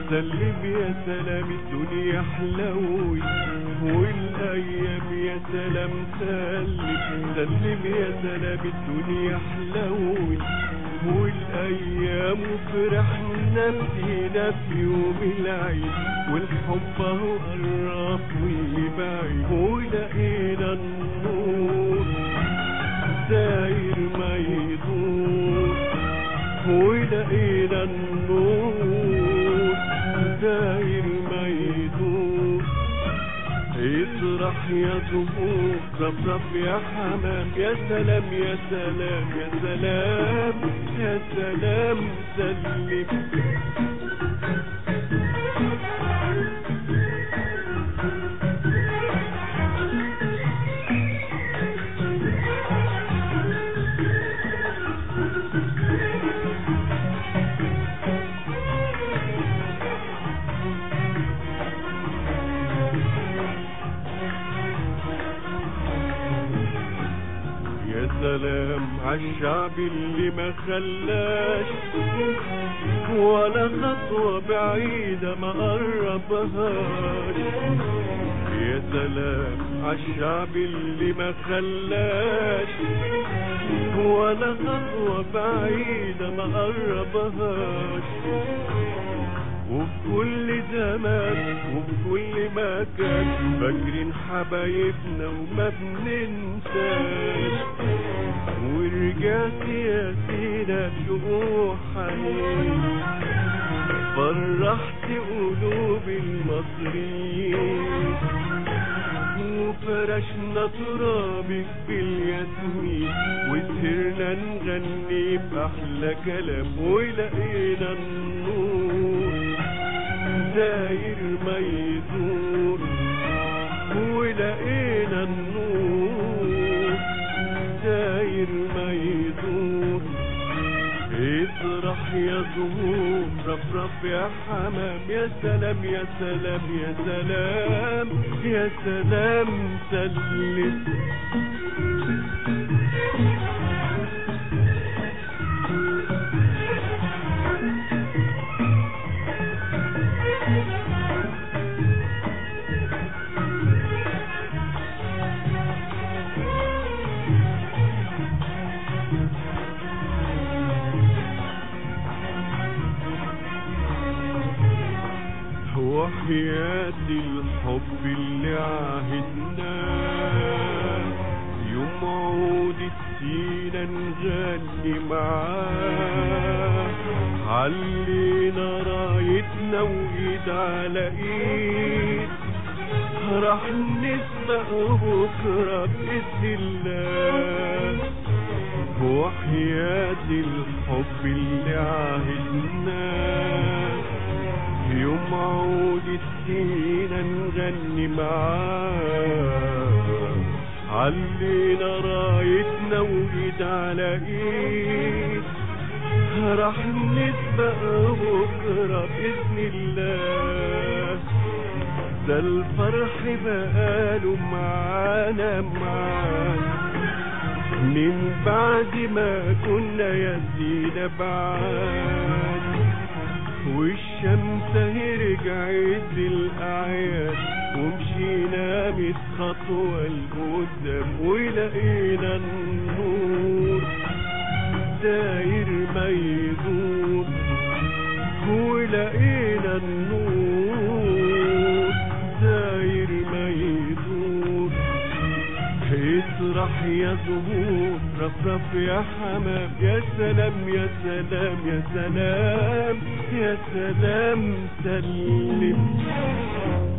سلم يا سلام الدنيا حلوي والايام يا سلام سلم سلم يا سلام الدنيا حلوي والايام وفرحنا فينا في يوم العيد والحب اهو قرب ويبعد ولقينا النور داير ما يدور ولقينا النور داير ما يدور اطرح يا زهور رفرف يا حمام يا سلام يا سلام يا سلام يا سلام سلم يا سلام عالشعب اللي ما خلاش ولا خطوة بعيدة ما قربهاش يا سلام عالشعب اللي ما خلاش ولا خطوة بعيدة ما قربهاش وفي كل زمان وفي كل مكان فاكرين حبايبنا وما بننساش ورجعت يا سينا بشوق حنين فرحت قلوب المصريين وفرشنا ترابك بالياسمين وسهرنا نغني بأحلى كلام ولقينا النور داير ما يدور ولقينا النور داير ما يدور اطرح يا زهور رفرف يا حمام يا سلام يا سلام يا سلام يا سلام سلم وحياة الحب اللي عهدناه يوم عود السينا نغني معاه علينا رايتنا وايد على ايد راح نسبق بكرة بإذن الله وحياة الحب اللي عهدناه يوم عود السينا نغني معاه علينا رايتنا وايد على ايد راح نسبق بكرة بإذن الله ده الفرح بقاله معانا معانا من بعد ما كنا يا سيدة بعاد والشمس هي رجعت الأعياد ومشينا ميت خطوة لقدام ولقينا النور داير ما يدور ولقينا النور داير ما يدور اطرح يا زهور رفرف يا حمام يا سلام يا سلام يا سلام يا سلام سلم